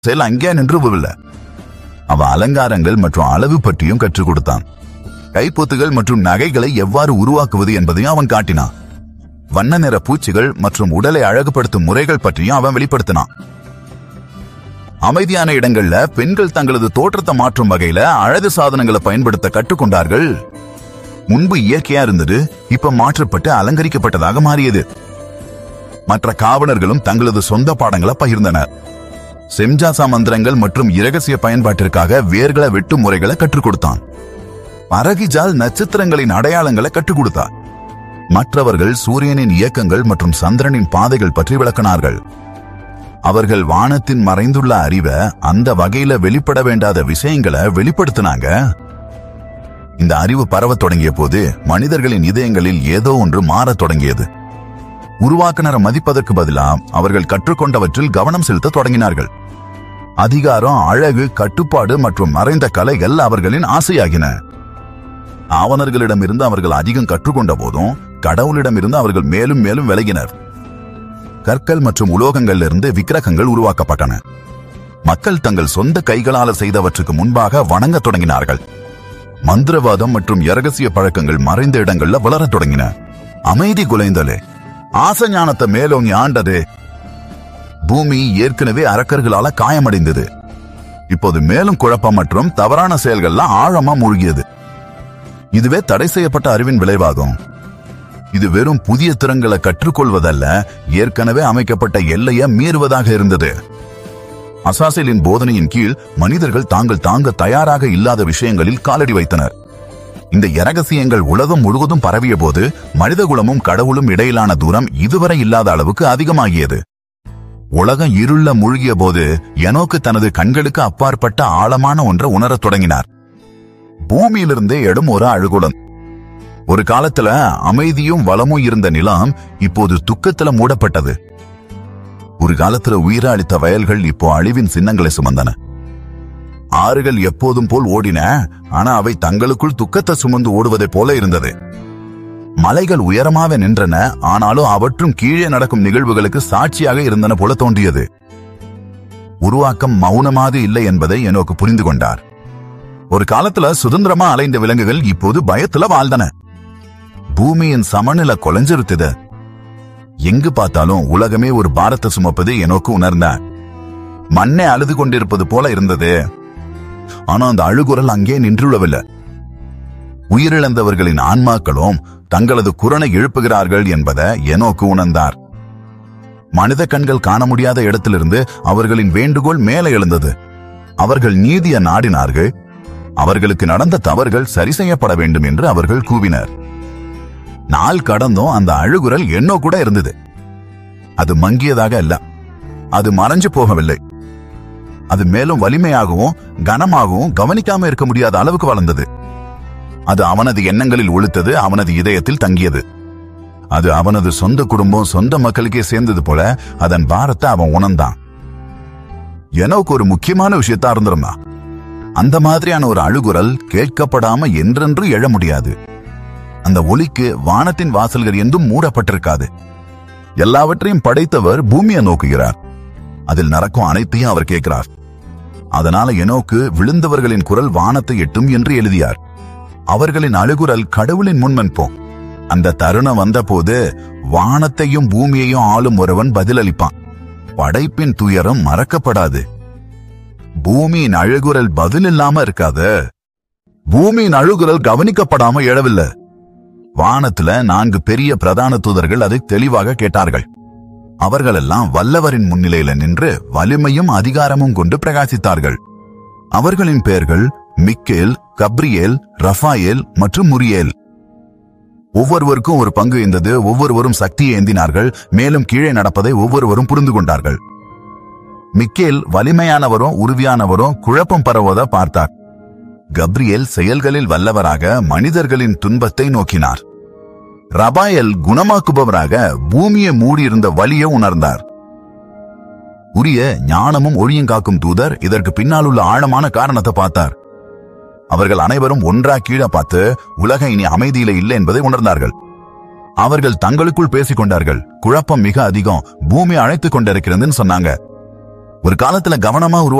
செயல் அங்கே நின்று விடல அவன் அலங்காரங்கள் மற்றும் அளவு பற்றியும் கற்றுக் கொடுத்தான் கைப்பொத்துகள் மற்றும் நகைகளை எவ்வாறு உருவாக்குவது என்பதையும் அவன் காட்டினான் வண்ண நிற பூச்சிகள் மற்றும் உடலை அழகுபடுத்தும் முறைகள் பற்றியும் அவன் வெளிப்படுத்தினான் அமைதியான இடங்கள்ல பெண்கள் தங்களது தோற்றத்தை மாற்றும் வகையில அழகு சாதனங்களை பயன்படுத்த கற்றுக்கொண்டார்கள் முன்பு இயற்கையா இருந்தது இப்ப மாற்றப்பட்டு அலங்கரிக்கப்பட்டதாக மாறியது மற்ற காவலர்களும் தங்களது சொந்த பாடங்களை பகிர்ந்தனர் செம்ஜாசா மந்திரங்கள் மற்றும் இரகசிய பயன்பாட்டிற்காக வேர்களை வெட்டும் முறைகளை கற்றுக் கொடுத்தான் பரகிஜால் நட்சத்திரங்களின் அடையாளங்களை கற்றுக் கொடுத்தார் மற்றவர்கள் சூரியனின் இயக்கங்கள் மற்றும் சந்திரனின் பாதைகள் பற்றி விளக்கினார்கள் அவர்கள் வானத்தின் மறைந்துள்ள அறிவை அந்த வகையில வெளிப்பட வேண்டாத விஷயங்களை வெளிப்படுத்தினாங்க இந்த அறிவு பரவத் தொடங்கிய போது மனிதர்களின் இதயங்களில் ஏதோ ஒன்று மாறத் தொடங்கியது உருவாக்குனரை மதிப்பதற்கு பதிலா அவர்கள் கற்றுக்கொண்டவற்றில் கவனம் செலுத்த தொடங்கினார்கள் அதிகாரம் அழகு கட்டுப்பாடு மற்றும் மறைந்த கலைகள் அவர்களின் ஆசையாகின ஆவணர்களிடமிருந்து அவர்கள் அதிகம் கற்றுக்கொண்ட போதும் கடவுளிடமிருந்து அவர்கள் மேலும் மேலும் விலகினர் கற்கள் மற்றும் உலோகங்களிலிருந்து விக்கிரகங்கள் உருவாக்கப்பட்டன மக்கள் தங்கள் சொந்த கைகளால செய்தவற்றுக்கு முன்பாக வணங்கத் தொடங்கினார்கள் மந்திரவாதம் மற்றும் இரகசிய பழக்கங்கள் மறைந்த இடங்கள்ல வளரத் தொடங்கின அமைதி குலைந்தலே ஆச ஞானத்தை மேலோங்கி ஆண்டது பூமி ஏற்கனவே அரக்கர்களால காயமடைந்தது இப்போது மேலும் குழப்பம் மற்றும் தவறான செயல்கள்லாம் ஆழமா மூழ்கியது இதுவே தடை செய்யப்பட்ட அறிவின் விளைவாகும் இது வெறும் புதிய திறன்களை கற்றுக்கொள்வதல்ல ஏற்கனவே அமைக்கப்பட்ட எல்லையை மீறுவதாக இருந்தது அசாசிலின் போதனையின் கீழ் மனிதர்கள் தாங்கள் தாங்க தயாராக இல்லாத விஷயங்களில் காலடி வைத்தனர் இந்த இரகசியங்கள் உலகம் முழுவதும் பரவிய போது மனிதகுலமும் கடவுளும் இடையிலான தூரம் இதுவரை இல்லாத அளவுக்கு அதிகமாகியது உலகம் இருள மூழ்கிய போது எனோக்கு தனது கண்களுக்கு அப்பாற்பட்ட ஆழமான ஒன்றை உணரத் தொடங்கினார் பூமியிலிருந்தே எடும் ஒரு அழுகுலம் ஒரு காலத்துல அமைதியும் வளமும் இருந்த நிலம் இப்போது துக்கத்துல மூடப்பட்டது ஒரு காலத்துல உயிரை அளித்த வயல்கள் இப்போ அழிவின் சின்னங்களை சுமந்தன ஆறுகள் எப்போதும் போல் ஓடின ஆனா அவை தங்களுக்குள் துக்கத்தை சுமந்து ஓடுவதைப் போல இருந்தது மலைகள் உயரமாக நின்றன ஆனாலும் அவற்றும் கீழே நடக்கும் நிகழ்வுகளுக்கு சாட்சியாக இருந்தன போல தோன்றியது உருவாக்கம் மௌனமாக இல்லை என்பதை எனோக்கு புரிந்து கொண்டார் ஒரு காலத்துல சுதந்திரமா அலைந்த விலங்குகள் இப்போது பயத்துல வாழ்ந்தன பூமியின் சமநிலை கொலைஞ்சிருத்தது எங்கு பார்த்தாலும் உலகமே ஒரு பாரத்தை சுமப்பது எனோக்கு உணர்ந்தார் மண்ணே அழுது கொண்டிருப்பது போல இருந்தது ஆனா அந்த அழுகுரல் அங்கே நின்றுள்ளவில்லை உயிரிழந்தவர்களின் ஆன்மாக்களும் தங்களது குரனை எழுப்புகிறார்கள் என்பதை எனோக்கு உணர்ந்தார் மனித கண்கள் காண முடியாத இடத்திலிருந்து அவர்களின் வேண்டுகோள் மேலே எழுந்தது அவர்கள் நீதிய நாடினார்கள் அவர்களுக்கு நடந்த தவறுகள் சரி செய்யப்பட வேண்டும் என்று அவர்கள் கூவினர் நாள் கடந்தும் அந்த அழுகுரல் என்னோ கூட இருந்தது அது மங்கியதாக அல்ல அது மறைஞ்சு போகவில்லை அது மேலும் வலிமையாகவும் கனமாகவும் கவனிக்காம இருக்க முடியாத அளவுக்கு வளர்ந்தது அது அவனது எண்ணங்களில் ஒழுத்தது அவனது இதயத்தில் தங்கியது அது அவனது சொந்த குடும்பம் சொந்த மக்களுக்கே சேர்ந்தது போல அதன் பாரத்தை அவன் உணர்ந்தான் எனக்கு ஒரு முக்கியமான விஷயத்தா இருந்திருந்தா அந்த மாதிரியான ஒரு அழுகுரல் கேட்கப்படாம என்றென்று எழ முடியாது அந்த ஒலிக்கு வானத்தின் வாசல்கள் என்றும் மூடப்பட்டிருக்காது எல்லாவற்றையும் படைத்தவர் பூமியை நோக்குகிறார் அதில் நடக்கும் அனைத்தையும் அவர் கேட்கிறார் அதனால எனோக்கு விழுந்தவர்களின் குரல் வானத்தை எட்டும் என்று எழுதியார் அவர்களின் அழுகுரல் கடவுளின் முன்மன்போம் அந்த தருணம் வந்தபோது வானத்தையும் பூமியையும் ஆளும் ஒருவன் பதிலளிப்பான் படைப்பின் துயரம் மறக்கப்படாது பூமியின் அழுகுரல் பதில் இல்லாம இருக்காது பூமியின் அழுகுரல் கவனிக்கப்படாம எழவில்லை வானத்துல நான்கு பெரிய பிரதான தூதர்கள் அதை தெளிவாக கேட்டார்கள் அவர்களெல்லாம் வல்லவரின் முன்னிலையில நின்று வலிமையும் அதிகாரமும் கொண்டு பிரகாசித்தார்கள் அவர்களின் பெயர்கள் மிக்கேல் கப்ரியேல் ரஃபாயேல் மற்றும் முரியேல் ஒவ்வொருவருக்கும் ஒரு பங்கு இருந்தது ஒவ்வொருவரும் சக்தியை ஏந்தினார்கள் மேலும் கீழே நடப்பதை ஒவ்வொருவரும் புரிந்து கொண்டார்கள் மிக்கேல் வலிமையானவரும் உறுதியானவரும் குழப்பம் பரவுவதை பார்த்தார் கப்ரியேல் செயல்களில் வல்லவராக மனிதர்களின் துன்பத்தை நோக்கினார் ரபாயல் குணமாக்குபவராக பூமியை மூடியிருந்த வலியை உணர்ந்தார் உரிய ஞானமும் ஒழியும் காக்கும் தூதர் இதற்கு பின்னால் உள்ள ஆழமான காரணத்தை பார்த்தார் அவர்கள் அனைவரும் ஒன்றா கீழே பார்த்து உலகம் இனி அமைதியில இல்லை என்பதை உணர்ந்தார்கள் அவர்கள் தங்களுக்குள் பேசிக் கொண்டார்கள் குழப்பம் மிக அதிகம் பூமி அழைத்துக் கொண்டிருக்கிறதுன்னு சொன்னாங்க ஒரு காலத்துல கவனமா உருவா